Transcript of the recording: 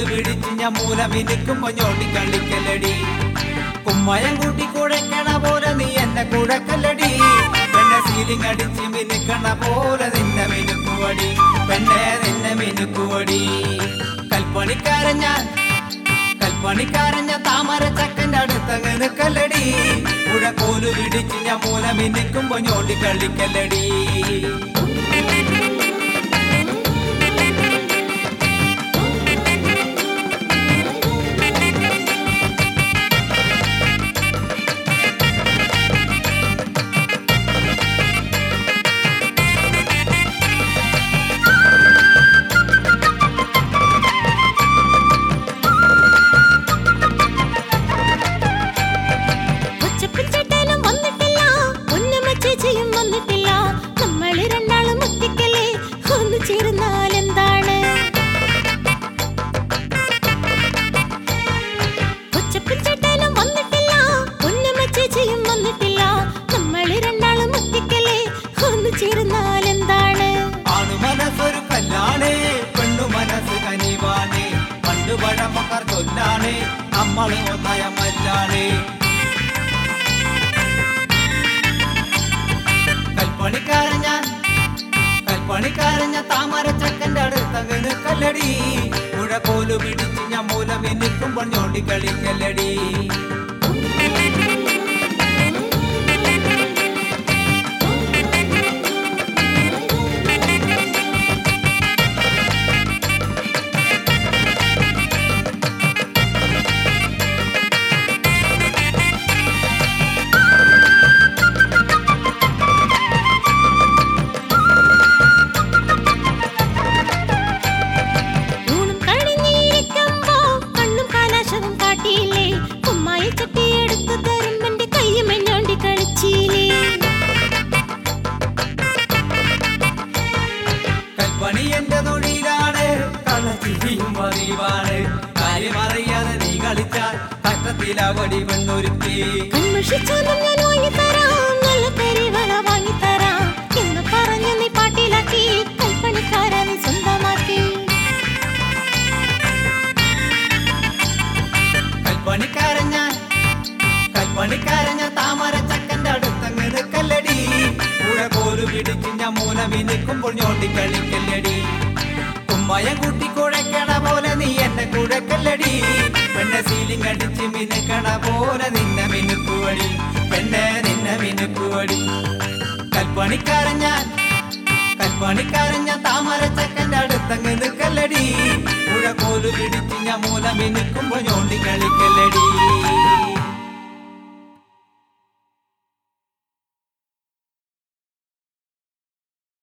പിടിച്ച് ഞാൻ മൂലമിനിക്കുമ്പോ ഞോണ്ടി കളിക്കല്ലടി കുമ്മയം കൂട്ടി കുഴക്കണ പോലെ നീ എന്നെ കുഴക്കല്ലടി പെണ്ണെ സീലിംഗ് അടിച്ച് മിനുക്കണ പോലെ നിന്നെ മിനുക്കുവടി പെണ്ണെ നിന്നെ മിനുക്കുവടി കൽപ്പണിക്കാരൻ ഞാൻ കൽപ്പണിക്കാരൻ ഞാൻ താമര ചക്കന്റെ അടുത്തങ്ങ് നിക്കല്ലടി ഉഴക്കോല് പിടിച്ച് ഞാൻ മൂലമിനിക്കുമ്പോ ഞോണ്ടി കളിക്കല്ലടി ഒച്ചപ്പൻ ചേട്ടനും വന്നിട്ടില്ല പൊന്നമ്മ ചേച്ചിയും വന്നിട്ടില്ല നമ്മൾ രണ്ടാളും ഒറ്റയ്ക്കല്ലേ ഒന്ന് ചേർന്നാൽ എന്താണ് ഒച്ചപ്പൻ ചേട്ടനും വന്നിട്ടില്ല പൊന്നമ്മ ചേച്ചിയും വന്നിട്ടില്ല നമ്മൾ രണ്ടാളും ഒറ്റയ്ക്കല്ലേ ഒന്ന് ചേർന്നാൽ എന്താണ് ആണു മനസ്സൊരു കല്ലാണ് പെണ്ണു മനസ്സ് കനിവാണ് പണ്ടു പഴമക്കാർ ചൊല്ലാണ് നമ്മൾ ഒന്നയമല്ലാണ് കൽപ്പണിക്കാരൻ ഞാൻ കൽപ്പണിക്കാരൻ ഞാൻ താമര ചക്കന്റെ അടുത്തങ്ങ് നിൽക്കല്ലടി പുഴ പോലു പിടിച്ച് ഞാൻ മൂലം എനിക്കുമ്പോൾ ഞോണ്ടി കളിക്കല്ലടി ഊണും കഴിഞ്ഞിരിക്കുമ്പോ കണ്ണും കാലാശവും കാട്ടിയില്ലേ ഉമ്മായി ചട്ടിയെടുത്ത് തരുമ്പന്റെ കയ്യും എന്നോണ്ടി കളിച്ചില്ലേ കൽപ്പണി എന്റെ തൊഴിലാണ് കളച്ചിരിയും പതിവാണ് കാര്യമറിയാതെ നീ കളിച്ചാൽ കഷ്ടത്തിലാവടി പെണ്ണൊരുത്തി കൺമുഷിച്ചാലും ഞാൻ വാങ്ങിത്തരാം നല്ല പെരിവള വാങ്ങിത്തരാം എന്ന് പറഞ്ഞു നീ പാട്ടിലാക്കി കൽപ്പണിക്കാരനെ സ്വന്തമാക്കി കൽപ്പണിക്കാരൻ ഞാൻ കൽപ്പണിക്കാരൻ ഞാൻ താമര ചക്കന്റെ അടുത്തങ്ങ് നിൽക്കല്ലടി പുഴ പോലു പിടിച്ച് ഞാൻ മൂലമിനിക്കുമ്പോൾ ഞോണ്ടി കളിക്കല്ലടി കുമ്മയം കൂട്ടി കുഴക്കണ പോലെ നീ എന്നെ കുഴക്കല്ലടി പെണ്ണെ സീലിംഗ് അടിച്ച് മിനുക്കണ പോലെ നിന്നെ മിനുക്കുവടി പെണ്ണെ നിന്നെ മിനുക്കുവടി കൽപ്പണിക്കാരൻ ഞാൻ കൽപ്പണിക്കാരൻ ഞാൻ താമര ചക്കന്റെ അടുത്തങ്ങ് നിൽക്കല്ലടി പുഴ പോലു പിടിച്ച് ഞാൻ മൂലമിനുക്കുമ്പോൾ ഞോണ്ടി കളിക്കല്ലടി